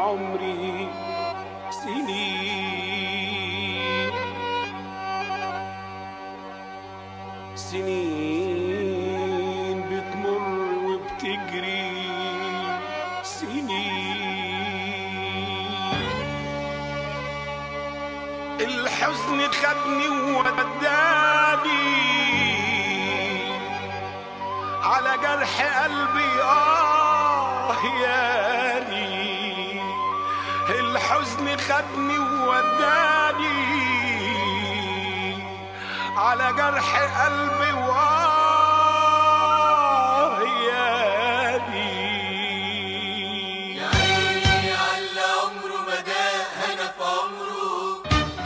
عمري سنين سنين بتمر وبتجري سنين الحزن خدني ووداني على جرح قلبي آه يالي الحزن خدني ووداني على جرح قلبي وآه يالي يا عيني على عمره ما داق هنا في عمره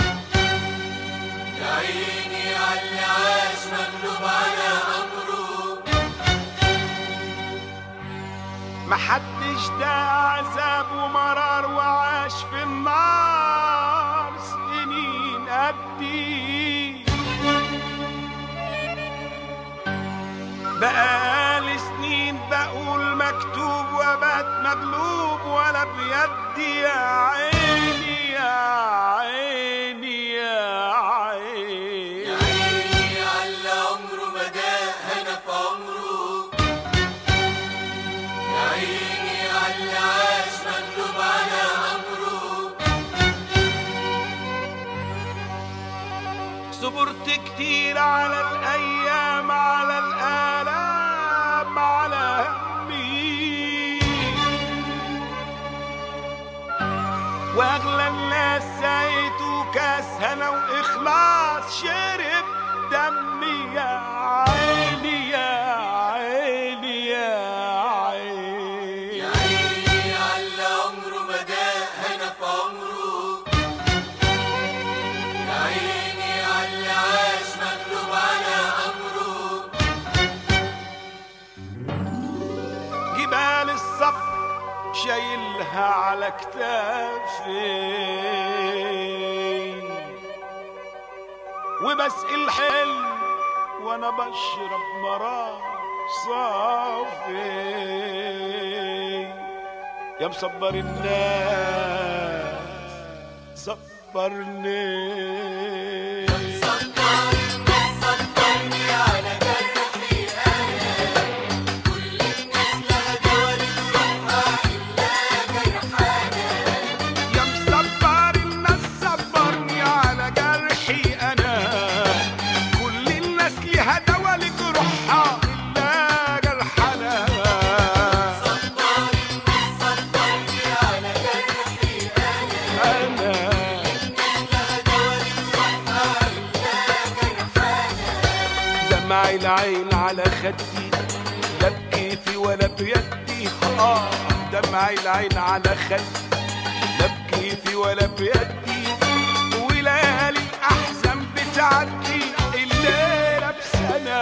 يا عيني على عاش مغلوب على امره محدش ده عذاب ومرار وعاش في النار سنين قدي بقالي سنين بقول مكتوب وبات مغلوب ولا بيدي يا عيني يا عيني يا يا عيني عيني على عمره ما داق هنا في عمره يا عيني على عاش مغلوب على امره صبرت كتير على الأيام على الآلام على همي وأغلى الناس سايته كاس هنا وإخلاص شرب دمي يا عيني يا عيني يا عيني يا عيني على عمره ما داق هنا في عمره يا عيني على عاش مغلوب على امره جبال الصبر شايلها على كتافي وبسقي الحلم وانا بشرب مرار صافي يا مصبر الناس صبرني صبرني على جرحي انا كل الناس لها دول روحها الا جرحانا يا مصبر الناس صبرني على جرحي انا كل الناس ليها دوا لجروحها الا جرحنا صبرني صبرني على جرحي انا انا لها دول روحها الا جرحانا دمع العين على خدي لا بكيفي ولا بيدي اه دمع العين على خدي لا بكيفي ولا بيدي وليالي الاحزان بتعدي الليله بسنه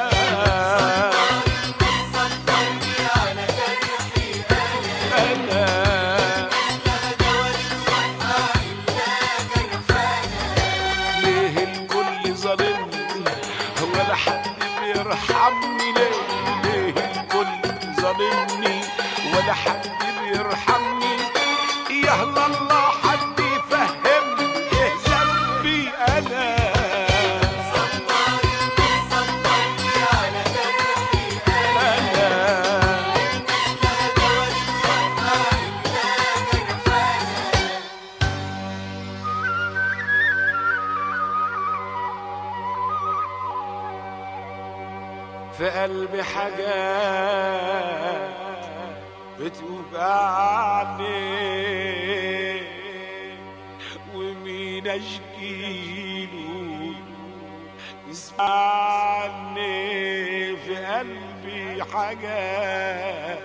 صبرني على جرحي انا انا لها دول روحها الا جرحانا ليه الكل ظالمني ولا حد بيرحمني ليه ليه الكل ظالمني ولا حد بيرحمني يا الله حد يفهمني ايه ذنبي انا صبرني على جرحي انا لها دول روحها الا جرحانا في قلبي حاجات بتوجعني ومين اشكيله يسمعني في قلبي حاجات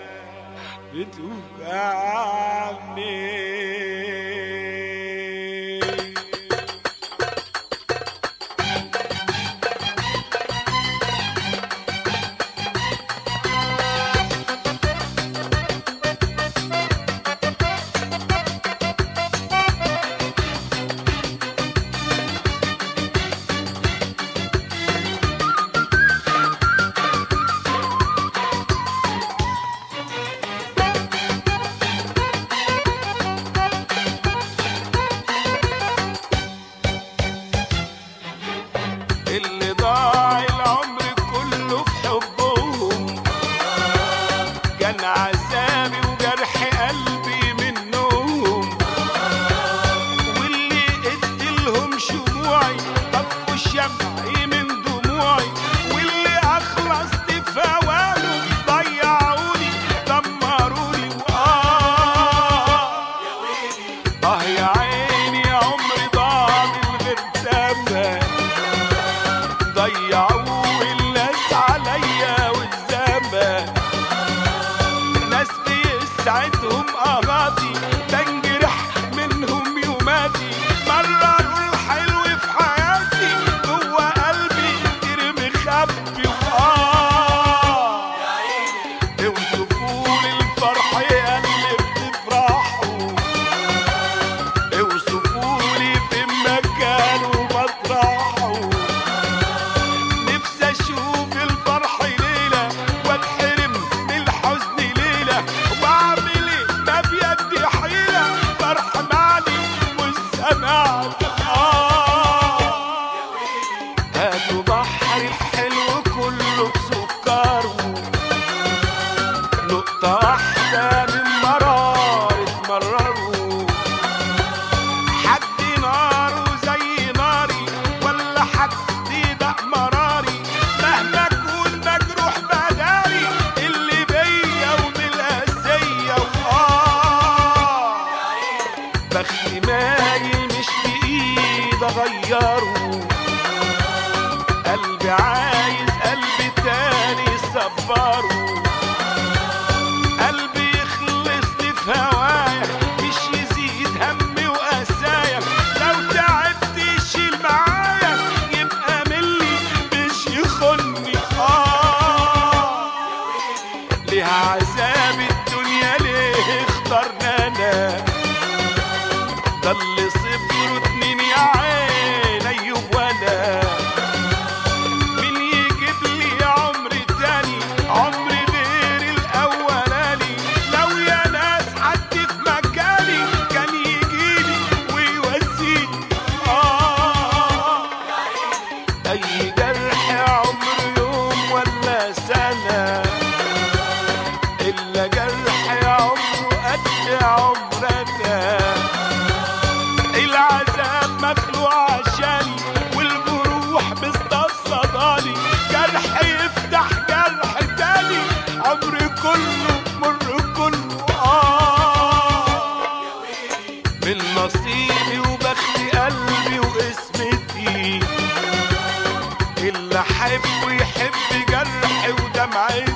بتوجعني اه يا عيني يا عمري ضاع من غير تمن ضيعوا الناس عليا والزمن ناس بيسعدهم اغاضي تنجرح منهم يوماتي مرروا الحلو في حياتي جوه قلبي كتير مخبي وآه اوصفوا لي الفرح يا اللي بتفرحوا اوصفوا لي في مكان ومطرحه نفسي اشوف الفرح ليله واتحرم من الحزن ليله واعمل ايه ما بيدي حيله فرح معني والسماع آه هاتوا بحر الحلو كله بسكره نقطة واحدة من مرار اتمرروا حد ناره زي ناري ولا حد ده مراري مهما اكون مجروح بداري اللي بيا وبالقاسية وآه بختي مايل مش بإيد أغيره قلبي عايز قلبي تاني صبره قلبي يخلصني في هوايا مش يزيد همي وقسايا لو تعبت يشيل معايا يبقى ملي مش يخني اه ليها عذاب الدنيا ليه اخترنا انا ده اللي صبروا اتنين يا عين ايوب وانا مين يجيب لي عمر تاني عمر غير الاولاني لو يا ناس حد في مكاني كان يجيلي ويوزيني اه اي جرح عمر يوم ولا سنه الا جرح يا عمره قد عمرنا العذاب مخلوق عشاني والجروح مستصداني جرح يفتح جرح تاني عمري كله مر كله آه من نصيبي وبخت قلبي واسمتي اللي احبه يحب جرحي ودمعتي